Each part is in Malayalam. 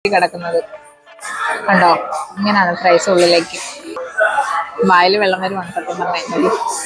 കിടക്കുന്നത് കണ്ടോ ഇങ്ങനെയാണ് ഫ്രൈസ് ഉള്ളിലേക്ക് വായിൽ വെള്ളം വരുവാണ് സത്യം പറഞ്ഞാൽ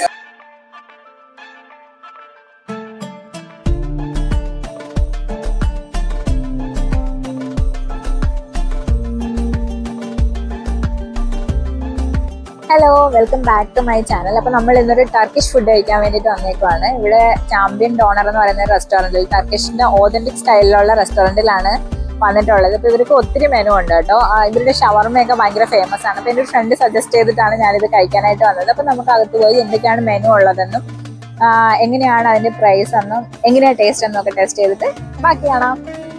hello welcome back to my channel അപ്പൊ നമ്മൾ ഇന്നൊരു ടർക്കിഷ് ഫുഡ് കഴിക്കാൻ വേണ്ടിയിട്ട് വന്നേക്കുവാണ് ഇവിടെ ചാമ്പ്യൻ ഡോണർ എന്ന് പറയുന്ന റെസ്റ്റോറന്റിൽ ടർക്കിഷിന്റെ ഓതന്റിക് സ്റ്റൈലിലുള്ള റെസ്റ്റോറന്റിലാണ് വന്നിട്ടുള്ളത് അപ്പൊ ഇവർക്ക് ഒത്തിരി മെനു ഉണ്ട് കേട്ടോ ആ, ഇവരുടെ ഷവർമയൊക്കെ ഭയങ്കര ഫേമസ് ആണ് അപ്പൊ എന്റെ ഒരു ഫ്രണ്ട് സജസ്റ്റ് ചെയ്തിട്ടാണ് ഞാനിത് കഴിക്കാനായിട്ട് വന്നത് അപ്പൊ നമുക്ക് അകത്ത് പോയി എന്തൊക്കെയാണ് മെനു ഉള്ളതെന്നും ആ, എങ്ങനെയാണ് അതിന്റെ പ്രൈസ് എന്നും എങ്ങനെയാണ് ടേസ്റ്റ് എന്നും ഒക്കെ ടെസ്റ്റ് ചെയ്തിട്ട് ബാക്കി കാണാം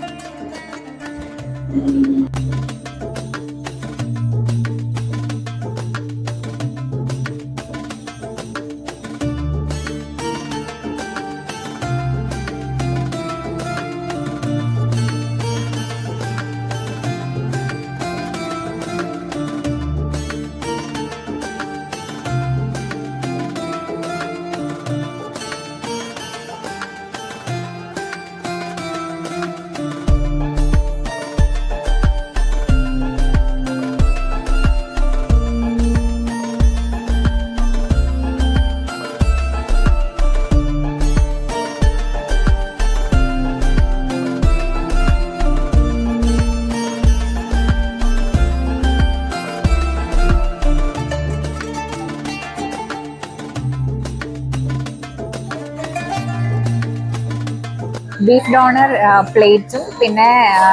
ബീഫ് ഡോണർ പ്ലേറ്റ്സും പിന്നെ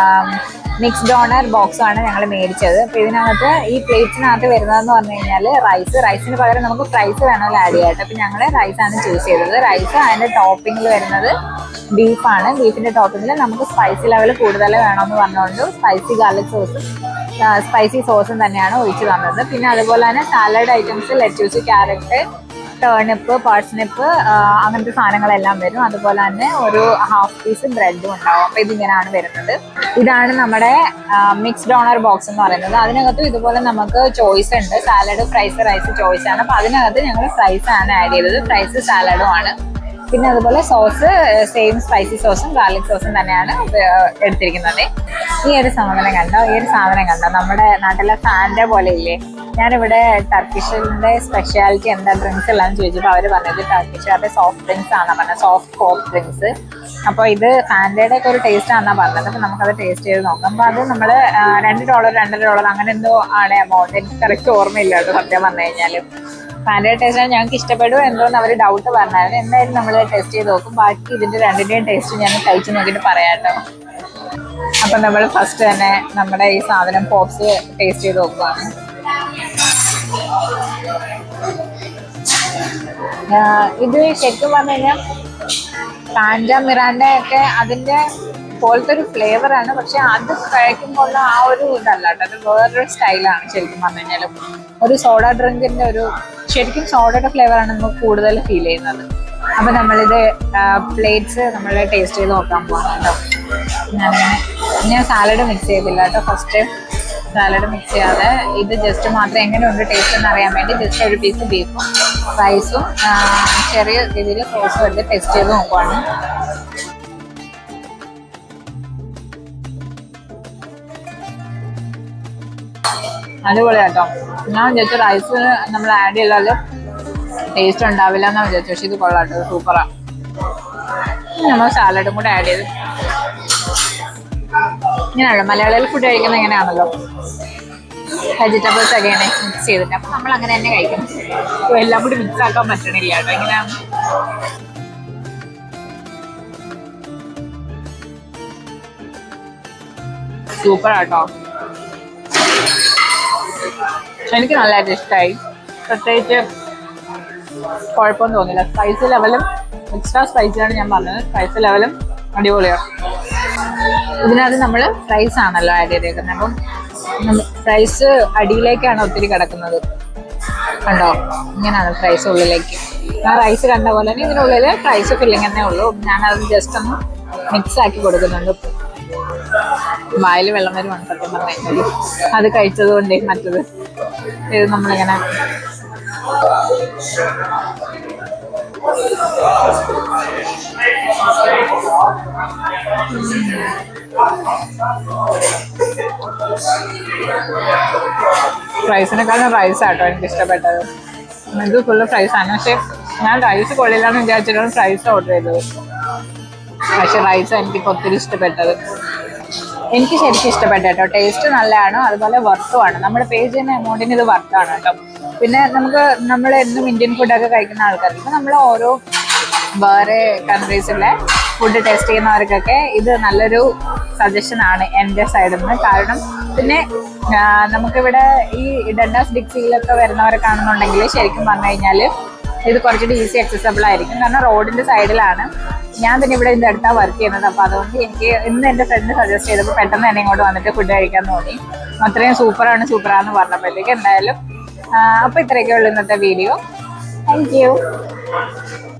മിക്സ് ഡോണർ ബോക്സും ആണ് ഞങ്ങൾ മേടിച്ചത് അപ്പൊ ഇതിനകത്ത് ഈ പ്ലേറ്റ്സിനകത്ത് വരുന്നതെന്ന് പറഞ്ഞു കഴിഞ്ഞാൽ റൈസ് റൈസിന് പകരം നമുക്ക് ഫ്രൈസ് വേണമെങ്കിൽ ആഡ് ചെയ്യാട്ട് അപ്പൊ ഞങ്ങൾ റൈസ് ആണ് ചൂസ് ചെയ്തത് റൈസ് അതിന്റെ ടോപ്പിംഗിൽ വരുന്നത് ബീഫാണ് ബീഫിന്റെ ടോപ്പിംഗിൽ നമുക്ക് സ്പൈസി ലെവൽ കൂടുതൽ വേണമെന്ന് പറഞ്ഞുകൊണ്ട് സ്പൈസി ഗാർലിക് സോസും സ്പൈസി സോസും തന്നെയാണ് ഒഴിച്ചു തന്നത് പിന്നെ അതുപോലെ തന്നെ salad items lettuce carrot turnip parsnip അങ്ങനത്തെ സാധനങ്ങളെല്ലാം വരും അതുപോലെ തന്നെ ഒരു ഹാഫ് പീസ് ബ്രെഡും ഉണ്ടാവും അപ്പൊ ഇതിങ്ങനെയാണ് വരുന്നത് ഇതാണ് നമ്മുടെ മിക്സ് ഡോണർ ബോക്സ് എന്ന് പറയുന്നത് അതിനകത്തും ഇതുപോലെ നമുക്ക് ചോയ്സ് ഉണ്ട് സാലഡ് ഫ്രൈസ് റൈസ് ചോയ്സ് ആണ് അപ്പൊ അതിനകത്ത് ഞങ്ങൾ ഫ്രൈസ് ആണ് ആഡ് ചെയ്തത് ഫ്രൈസ് സാലഡും ആണ് പിന്നെ അതുപോലെ സോസ് സെയിം സ്പൈസി സോസും ഗാർലിക് സോസും തന്നെയാണ് ഉപ- എടുത്തിരിക്കുന്നത് ഈ ഒരു സാധനം കണ്ടോ ഈ ഒരു സാധനം കണ്ടോ നമ്മുടെ നാട്ടിലെ ഫാൻ്റെ പോലെ ഇല്ലേ ഞാനിവിടെ ടർക്കിഷിന്റെ സ്പെഷ്യാലിറ്റി എന്താ ഡ്രിങ്ക്സ് എല്ലാം ചോദിച്ചപ്പോൾ അവർ പറഞ്ഞത് ടർക്കിഷുകാരുടെ സോഫ്റ്റ് ഡ്രിങ്ക്സ് ആണെന്നാ പറഞ്ഞത് സോഫ്റ്റ് കോക്ക് ഡ്രിങ്ക്സ് അപ്പോൾ ഇത് ഫാൻഡയുടെ ഒക്കെ ഒരു ടേസ്റ്റ് ആണെന്നാ പറഞ്ഞത് അപ്പോൾ നമുക്കത് ടേസ്റ്റ് ചെയ്ത് നോക്കാം അപ്പോൾ അത് നമ്മൾ രണ്ട് ഡോളർ രണ്ടര ഡോളർ അങ്ങനെ എന്തോ ആണ് എമൗണ്ട് എനിക്ക് കറക്റ്റ് ഓർമ്മയില്ല കേട്ടോ സത്യം പറഞ്ഞു കഴിഞ്ഞാൽ ഫാൻഡയുടെ ടേസ്റ്റ് ഞങ്ങൾക്ക് ഇഷ്ടപ്പെടുമോ എന്തോന്ന് അവർ ഡൗട്ട് പറഞ്ഞായിരുന്നു എന്തായാലും നമ്മൾ ടെസ്റ്റ് ചെയ്ത് നോക്കും ബാക്കി ഇതിന്റെ രണ്ടിന്റെയും ടേസ്റ്റ് ഞാൻ കഴിച്ചു നോക്കിയിട്ട് പറയാം കേട്ടോ അപ്പൊ നമ്മൾ ഫസ്റ്റ് തന്നെ നമ്മുടെ ഈ സാധനം പോപ്സ് ടേസ്റ്റ് ചെയ്ത് നോക്കുവാണ് ആഹ് ഇത് ശരിക്കും പറഞ്ഞു കഴിഞ്ഞാൽ കാഞ്ച മിറാൻഡ ഒക്കെ അതിന്റെ പോലത്തെ ഒരു ഫ്ലേവർ ആണ് പക്ഷെ അത് കഴിക്കുമ്പോൾ ഉള്ള ആ ഒരു ഇതല്ല കേട്ടോ അത് വേറൊരു സ്റ്റൈലാണ് ശരിക്കും പറഞ്ഞു കഴിഞ്ഞാൽ ഒരു സോഡ ഡ്രിങ്കിന്റെ ഒരു ശരിക്കും സോഡയുടെ ഫ്ലേവർ ആണ് നമുക്ക് കൂടുതൽ ഫീൽ ചെയ്യുന്നത് അപ്പൊ നമ്മളിത് പ്ലേറ്റ്സ് നമ്മൾ ടേസ്റ്റ് ചെയ്ത് നോക്കാൻ പോകണം കേട്ടോ ഞാനിങ്ങനെ ഞാൻ സാലഡ് മിക്സ് ചെയ്തില്ല കേട്ടോ ഫസ്റ്റ് സാലഡ് മിക്സ് ചെയ്യാതെ ഇത് ജസ്റ്റ് മാത്രം എങ്ങനെയുണ്ട് ടേസ്റ്റ് എന്ന് അറിയാൻ വേണ്ടി ജസ്റ്റ് ഒരു പീസ് ബീഫും റൈസും ചെറിയ രീതിയിൽ സോസും എടുത്ത് ടെസ്റ്റ് ചെയ്ത് നോക്കുവാണ് അടിപൊളി കേട്ടോ ഞാൻ വിചാരിച്ചു റൈസ് നമ്മൾ ആഡ് ചെയ്താൽ ടേസ്റ്റ് ഉണ്ടാവില്ല എന്നാ വിചാരിച്ചു പക്ഷെ ഇത് കൊള്ളാം കേട്ടോ സൂപ്പറാ നമ്മൾ സാലഡും കൂടെ ആഡ് ചെയ്ത് ഇങ്ങനെയാണല്ലോ മലയാളികൾ ഫുഡ് കഴിക്കുന്നത് എങ്ങനെയാണല്ലോ വെജിറ്റബിൾസ് ഒക്കെ ഇങ്ങനെ മിക്സ് ചെയ്തിട്ട് അപ്പൊ നമ്മൾ അങ്ങനെ തന്നെ കഴിക്കണം അപ്പൊ എല്ലാം കൂടി മിക്സ് ആക്കാൻ പറ്റണില്ല കേട്ടോ ഇങ്ങനെ സൂപ്പർ ആട്ടോ എനിക്ക് നല്ലതായിട്ട് ഇഷ്ടമായി പ്രത്യേകിച്ച് കുഴപ്പമൊന്നും തോന്നില്ല സ്പൈസി ലെവലും എക്സ്ട്രാ സ്പൈസിയാണ് ഞാൻ പറഞ്ഞത് സ്പൈസി ലെവലും അടിപൊളിയാണ് ഇതിനകത്ത് നമ്മൾ ഫ്രൈസ് ആണല്ലോ ആഡ് ചെയ്തേക്കുന്നത് അപ്പം ഫ്രൈസ് അടിയിലേക്കാണ് ഒത്തിരി കിടക്കുന്നത് കണ്ടോ ഇങ്ങനെയാണ് ഫ്രൈസ് ഉള്ളിലേക്ക് ആ റൈസ് കണ്ട പോലെ തന്നെ ഇതിനുള്ളിൽ ഫ്രൈസ് ഫില്ലിംഗ് തന്നെ ഉള്ളൂ ഞാനത് ജസ്റ്റ് ഒന്ന് മിക്സ് ആക്കി കൊടുക്കുന്നുണ്ട് വായിൽ വെള്ളം വരുവാണ് സത്യം പറഞ്ഞാൽ അത് കഴിച്ചത് കൊണ്ടേ മറ്റത് ഇത് നമ്മളിങ്ങനെ റൈസിനെക്കാളും റൈസ് ആട്ടോ എനിക്ക് ഇഷ്ടപ്പെട്ടത് ഇത് ഫുള്ള് ഫ്രൈസ് ആണ് പക്ഷെ ഞാൻ റൈസ് കൊള്ളില്ലാന്ന് വിചാരിച്ചിട്ടാണ് ഫ്രൈസ് ഓർഡർ ചെയ്തത് പക്ഷെ റൈസ് എനിക്ക് ഇപ്പൊ ഒത്തിരി ഇഷ്ടപ്പെട്ടത് എനിക്ക് ശരിക്കും ഇഷ്ടപ്പെട്ടു കേട്ടോ ടേസ്റ്റ് നല്ലതാണ് അതുപോലെ വർത്തുമാണ് നമ്മുടെ പേ ചെയ്യുന്ന എമൗണ്ടിന് ഇത് വർത്താണ് കേട്ടോ പിന്നെ നമുക്ക് നമ്മൾ എന്നും ഇന്ത്യൻ ഫുഡൊക്കെ കഴിക്കുന്ന ആൾക്കാർക്ക് ഇപ്പൊ നമ്മൾ ഓരോ വേറെ കൺട്രീസിലെ ഫുഡ് ടേസ്റ്റ് ചെയ്യുന്നവർക്കൊക്കെ ഇത് നല്ലൊരു സജഷൻ ആണ് എൻ്റെ സൈഡിൽ നിന്ന് കാരണം പിന്നെ ആ, നമുക്കിവിടെ ഈ ഡണ്ടാസ് ഡിക്സിയിലൊക്കെ വരുന്നവരൊക്കെയാണെന്നുണ്ടെങ്കിൽ ശരിക്കും പറഞ്ഞു കഴിഞ്ഞാൽ ഇത് കുറച്ചുകൂടി ഈസി അക്സസബിൾ ആയിരിക്കും കാരണം റോഡിന്റെ സൈഡിലാണ് ഞാൻ തന്നെ ഇവിടെ ഇതിന്റെ അടുത്താണ് വർക്ക് ചെയ്യുന്നത് അപ്പൊ അതുകൊണ്ട് എനിക്ക് ഇന്ന് എന്റെ ഫ്രണ്ട് സജസ്റ്റ് ചെയ്തപ്പോൾ പെട്ടെന്ന് തന്നെ ഇങ്ങോട്ട് വന്നിട്ട് ഫുഡ് കഴിക്കാൻ തോന്നി അത്രയും സൂപ്പറാണ് സൂപ്പറാന്ന് പറഞ്ഞപ്പോഴത്തേക്ക് എന്തായാലും ആ, അപ്പൊ ഇത്രയൊക്കെ ഉള്ളൂ ഇന്നത്തെ വീഡിയോ താങ്ക് യു